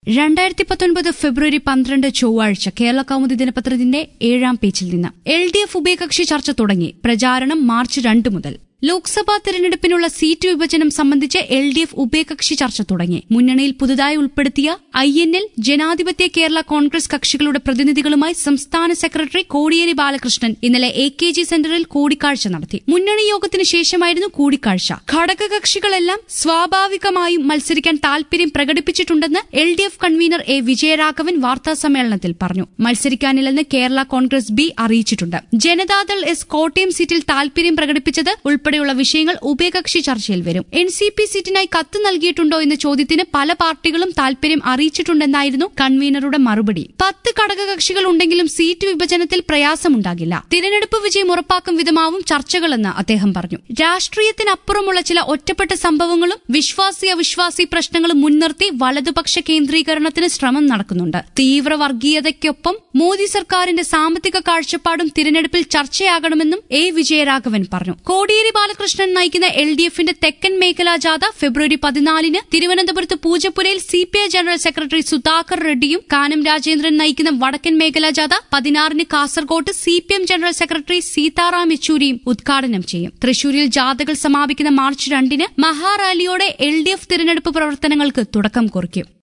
രണ്ടായിരത്തി പത്തൊൻപത് ഫെബ്രുവരി പന്ത്രണ്ട് ചൊവ്വാഴ്ച കേരള കൗമുദി ദിനപത്രത്തിന്റെ ഏഴാം പേജിൽ നിന്ന് എൽ ഡി എഫ് ഉഭയകക്ഷി ചർച്ച തുടങ്ങി പ്രചാരണം മാർച്ച് രണ്ട് മുതൽ ലോക്സഭാ തെരഞ്ഞെടുപ്പിനുള്ള സീറ്റ് വിഭജനം സംബന്ധിച്ച് എൽ ഡി എഫ് ഉഭയകക്ഷി ചർച്ച തുടങ്ങി മുന്നണിയിൽ പുതുതായി ഉൾപ്പെടുത്തിയ ഐ എൻ എൽ ജനാധിപത്യ കേരള കോൺഗ്രസ് കക്ഷികളുടെ പ്രതിനിധികളുമായി സംസ്ഥാന സെക്രട്ടറി കോടിയേരി ബാലകൃഷ്ണൻ ഇന്നലെ എ കെ ജി സെന്ററിൽ കൂടിക്കാഴ്ച നടത്തി മുന്നണി യോഗത്തിന് ശേഷമായിരുന്നു കൂടിക്കാഴ്ച ഘടകകക്ഷികളെല്ലാം സ്വാഭാവികമായും മത്സരിക്കാൻ താൽപര്യം പ്രകടിപ്പിച്ചിട്ടുണ്ടെന്ന് L D F convener A Vijayaraghavan വാർത്താസമ്മേളനത്തിൽ പറഞ്ഞു മത്സരിക്കാനില്ലെന്ന് കേരള കോൺഗ്രസ് ബി അറിയിച്ചിട്ടുണ്ട് ജനതാദൾ എസ് കോട്ടയം സീറ്റിൽ താൽപര്യം പ്രകടിപ്പിച്ചത് ഉൾപ്പെടെയുള്ള വിഷയങ്ങൾ ഉഭയകക്ഷി ചർച്ചയിൽ വരും എൻ സി പി സീറ്റിനായി കത്ത് നൽകിയിട്ടുണ്ടോ എന്ന ചോദ്യത്തിന് പല പാർട്ടികളും താൽപര്യം അറിയിച്ചിട്ടുണ്ടെന്നായിരുന്നു കൺവീനറുടെ മറുപടി പത്ത് ഘടകകക്ഷികൾ ഉണ്ടെങ്കിലും സീറ്റ് വിഭജനത്തിൽ പ്രയാസമുണ്ടാകില്ല തിരഞ്ഞെടുപ്പ് വിജയം ഉറപ്പാക്കും വിധമാവും ചർച്ചകളെന്ന് അദ്ദേഹം പറഞ്ഞു രാഷ്ട്രീയത്തിനപ്പുറമുള്ള ചില ഒറ്റപ്പെട്ട സംഭവങ്ങളും വിശ്വാസി അവിശ്വാസി പ്രശ്നങ്ങളും മുൻനിർത്തി വലതുപക്ഷ കേന്ദ്രീകരണത്തിന് ശ്രമം നടക്കുന്നുണ്ട് തീവ്ര വർഗീയതയ്ക്കൊപ്പം മോദി സർക്കാരിന്റെ സാമ്പത്തിക കാഴ്ചപ്പാടും തിരഞ്ഞെടുപ്പിൽ ചർച്ചയാകണമെന്നും എ വിജയരാഘവൻ പറഞ്ഞു കോടിയേരി ബാലകൃഷ്ണൻ നയിക്കുന്ന എൽ ഡി എഫിന്റെ തെക്കൻ മേഖലാ ജാഥ ഫെബ്രുവരി പതിനാലിന് തിരുവനന്തപുരത്ത് പൂജപ്പുരയിൽ C P I general secretary Sudhakar റെഡ്ഡിയും കാനം രാജേന്ദ്രൻ നയിക്കുന്ന വടക്കൻ മേഖലാ ജാഥ പതിനാറിന് കാസർകോട്ട് C P M general secretary Sitaram യെച്ചൂരിയും ഉദ്ഘാടനം ചെയ്യും തൃശൂരിൽ ജാഥകൾ സമാപിക്കുന്ന മാർച്ച് രണ്ടിന് മഹാറാലിയോടെ എൽ ഡി എഫ് തിരഞ്ഞെടുപ്പ് പ്രവർത്തനങ്ങൾക്ക് തുടക്കം കുറിക്കും